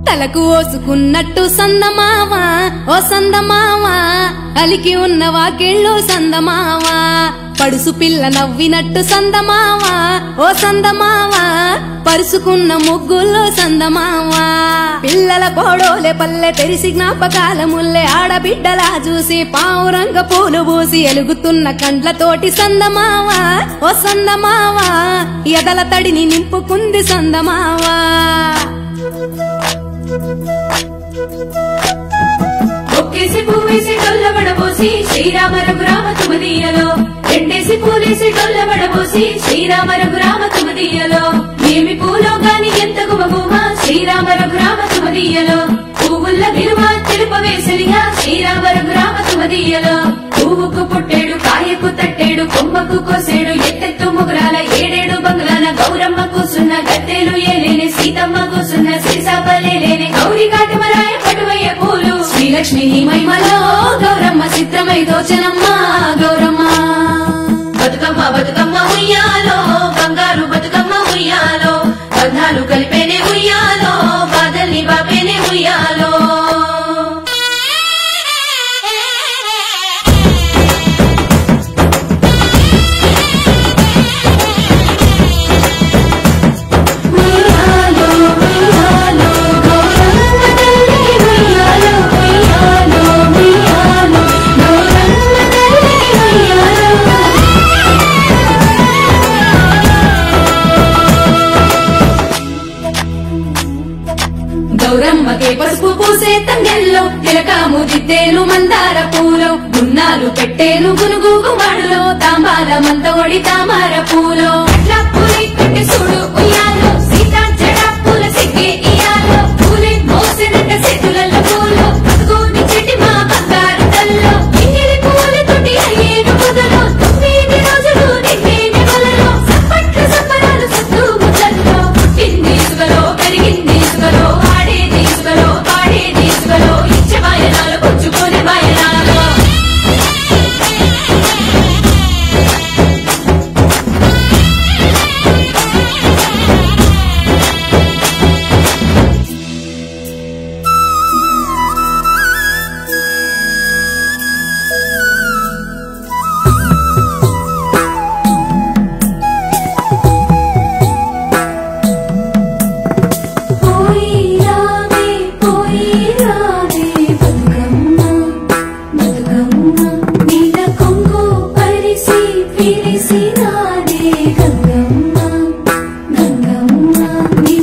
తలకు ఓసుకున్నట్టు సందమావా ఓ సందమావా అలికి ఉన్న వాకిళ్ళు సందమావా పడుసు పిల్ల నవ్వినట్టు సందమావా ఓ సందమావా పరుసుకున్న ముగ్గుల్లో సందమావా పిల్లల కోడోలే పల్లె తెరిసి జ్ఞాపకాల ముల్లె ఆడబిడ్డలా చూసి పావురంగ పూలు పూసి ఎలుగుతున్న కండ్లతోటి సందమావా ఓ సందమావా ఎదల తడిని నింపుకుంది సందమావా ఒక్కేసి పువ్వేసి డొల్లబడబోసి శ్రీరామ రఘురామ తుమదీయలో రెండేసి పూలేసి డొల్లబడబోసి శ్రీరామ రఘురామ తుమదీయలో ఏమి పూలో గాని ఎంత గుమగుమ శ్రీరామ రఘురామ తుమదీయలో పువ్వుల్ల విలువ తెలుపవేసలిగా శ్రీరామ రఘురామ తుమదీయలో పువ్వుకు పుట్టేడు కాయకు తట్టేడు కొమ్మకు కోసేడు ఎత్తెత్తు ముగురాల ఏడేడు బంగ్లాల గౌరమ్మ కూసున్న గద్దెలు ఏలేని సీతమ్మ కూసున్న శ్రీసాపలేని గౌరి కాటమరాయ పటువయ్య పూలు శ్రీలక్ష్మి మహిమలో గౌరమ్మ చిత్రమై దోచనమ్మ గౌరమ్మ బతుకమ్మ బతుకమ్మ ఉయ్యాలో బంగారు బతుకమ్మ ఉయ్యాలో బంధాలు కలిపేనే ఉయ్యాలో బాధల్ని బాపేనే ఉయ్యాలో ఉయ్యాలో ఉయ్యాలో గౌరమ్మ తల్లి ఉయ్యాలో ఉయ్యాలో ఉయ్యాలో గౌరమ్మ తల్లి ఉయ్యాలో గౌరమ్మకే పసుపు పూసే తంగెల్లో తిలకాము దిద్దేలు మందార పూలో గున్నాలు పెట్టేలు గునుగు గుమాడులో తాంబాల మంతోడి తామర పూలో అట్లా పూలి పెట్టి చూడు ఉయ్యాలో సీతా జడ పూల సిగ్గే ఇయాలో పూలే మోసినట్ట చేతులలో పూలో బతుకుని చెట్టి మా బంగారు తల్లో ఇంగిలి పూల తోటి అయ్యేను మొదలు తొమ్మిది రోజులు నిండేని వలలో సప్పట్లు సప్పరాలు సత్తు ముద్దల్లో పుట్టింది సుగలో పెరిగింది సుగలో ఆడేది సుగలో పాడేది సుగలో ఇచ్చే వాయనాలు పుచ్చుకునే వాయనాలు పోయి రావే పోయి రావే బతుకమ్మ బతుకమ్మ నీల కొంగు పరిసి పిలిసి నాదే గంగమ్మ గంగమ్మ నీ